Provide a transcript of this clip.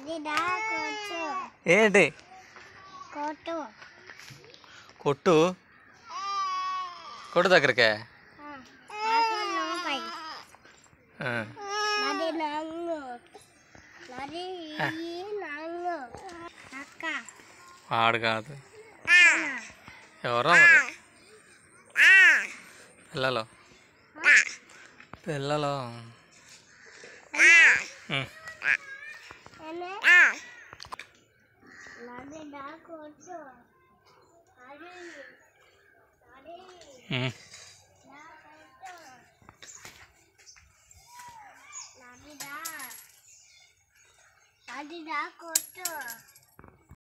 అది దా కొట్టు ఏంటి కొట్టు కొట్టు కొట్టు దగ్గరకే ఆ, నాకు లోపై ఆ. నది నంగు నది ఈ నంగు అక్క వాడు కాదు ఎవరో మరి పిల్లలు పిల్లలు ఉమ్. నది దా కొట్టు అది అది ఉమ్.